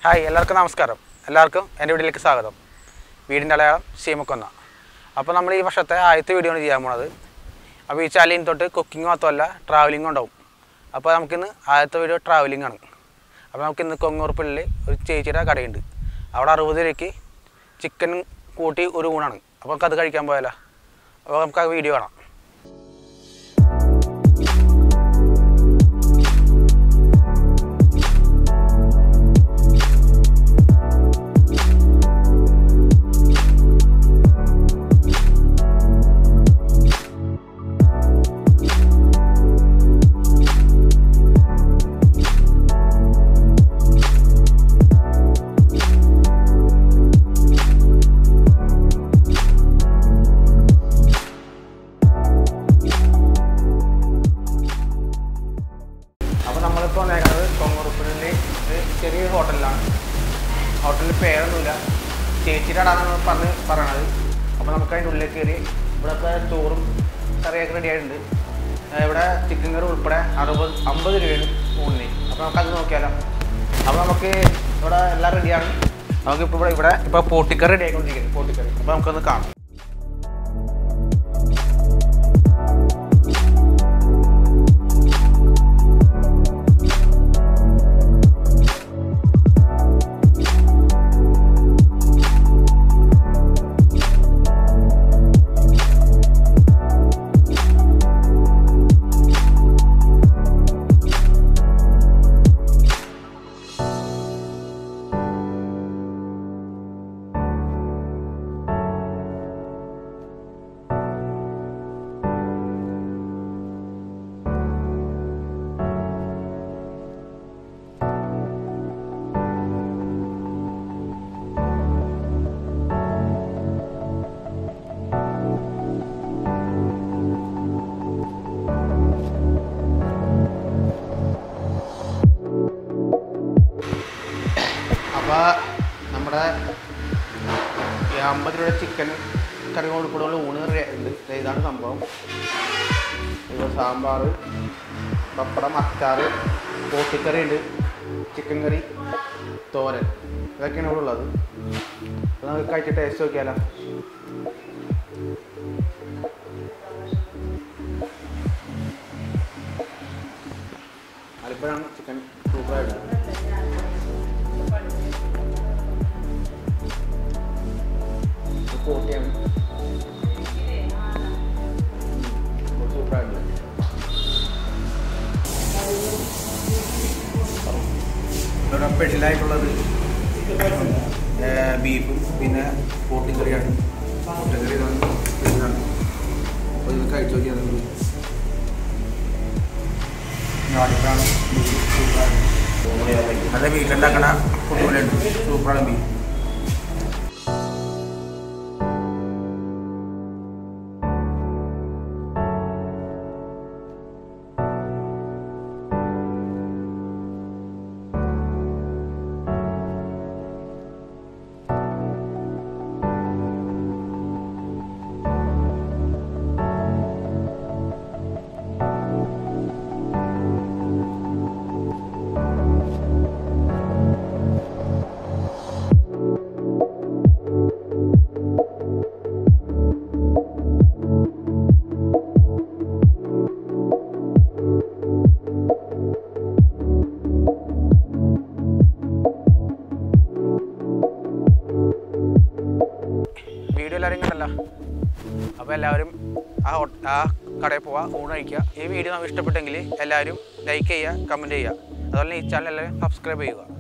hi എല്ലാവർക്കും നമസ്കാരം എല്ലാവർക്കും എൻ്റെ വീട്ടിലേക്ക് സ്വാഗതം വീടിൻ്റെ അടയാളം സീമക്കൊന്ന അപ്പോൾ നമ്മൾ ഈ വർഷത്തെ ആദ്യത്തെ വീഡിയോ ആണ് ചെയ്യാൻ പോണത് അപ്പോൾ ഈ ചാലിന് തൊട്ട് കുക്കിംഗ് മാത്രമല്ല ട്രാവലിംഗ് ഉണ്ടാവും അപ്പോൾ നമുക്കിന്ന് ആദ്യത്തെ വീഡിയോ ട്രാവലിംഗ് ആണ് അപ്പോൾ നമുക്കിന്ന് കൊങ്ങൂർപ്പള്ളിൽ ഒരു ചേച്ചിയുടെ കടയുണ്ട് അവിടെ അറുപത് രൂപയ്ക്ക് ചിക്കൻ കൂട്ടി ഒരു ഊണാണ് അപ്പോൾ നമുക്ക് അത് കഴിക്കാൻ പോയാലോ അപ്പോൾ നമുക്ക് ആ വീഡിയോ കാണാം അപ്പോൾ നമ്മളിപ്പോൾ വന്നേക്കുന്നത് കൊങ്ങൂർപ്പുഴയിലെ ഒരു ചെറിയൊരു ഹോട്ടലിലാണ് ഹോട്ടലിൽ പേരൊന്നുമില്ല ചേച്ചിയുടെ അടാന്നാണ് പറഞ്ഞ് പറയണത് അപ്പോൾ നമുക്ക് അതിൻ്റെ ഉള്ളിൽ കയറി ഇവിടുത്തെ ചോറും കറിയൊക്കെ റെഡി ആയിട്ടുണ്ട് ഏർ ഇവിടെ ചിക്കൻ കറി ഉൾപ്പെടെ അറുപത് അമ്പത് രൂപയാണ് ഊണിന് അപ്പോൾ നമുക്കത് നോക്കിയാലോ അപ്പോൾ നമുക്ക് ഇവിടെ എല്ലാം റെഡിയാണ് നമുക്കിപ്പോൾ ഇവിടെ ഇവിടെ ഇപ്പോൾ പോട്ടിക്കറി റെഡി ആയിക്കൊണ്ടിരിക്കുന്നത് പോട്ടിക്കറി അപ്പോൾ നമുക്കൊന്ന് കാണാം അപ്പോൾ നമ്മുടെ ഈ അമ്പത് രൂപയുടെ ചിക്കൻ കറി ഉൾപ്പെടെയുള്ള ഊണ് കറി ഉണ്ട് ദേ ഇതാണ് സംഭവം ഇപ്പോൾ സാമ്പാർ പപ്പടം അച്ചാർ പോട്ടിക്കറി ഉണ്ട് ചിക്കൻ കറി തോരൻ ഇതൊക്കെയാണ് ഇവിടെ ഉള്ളത് അപ്പോൾ നമുക്ക് കഴിച്ച് ടേസ്റ്റ് നോക്കിയാലോ അതിപ്പോഴാണ് ചിക്കൻ സൂപ്പറായിട്ട് കോട്ടയാണ് സൂപ്പറായിട്ടുണ്ട് ഇവിടെ സ്പെഷ്യലായിട്ടുള്ളത് ബീഫും പിന്നെ പോട്ടിൻ കറിയാണ് പോട്ടിൻ കറി സ്പെഷ്യലാണ് അപ്പോൾ ഇത് കഴിച്ചു നോക്കിയാൽ നിങ്ങൾ ഞാനിപ്പോഴാണ് ബീഫ് സൂപ്പറാണ് നല്ല വീട്ടിലുണ്ടാക്കണ ഫുഡ് പോലെ ഉണ്ട് സൂപ്പറാണ് ബീഫ് വീഡിയോ എല്ലാവരും കണ്ടല്ലോ അപ്പോൾ എല്ലാവരും ആ ഹോട്ട ആ കടയിൽ പോവുക ഊണ് കഴിക്കുക ഈ വീഡിയോ നമുക്ക് ഇഷ്ടപ്പെട്ടെങ്കിൽ എല്ലാവരും ലൈക്ക് ചെയ്യുക കമൻറ്റ് ചെയ്യുക അതുപോലെ ഈ ചാനൽ എല്ലാവരും സബ്സ്ക്രൈബ് ചെയ്യുക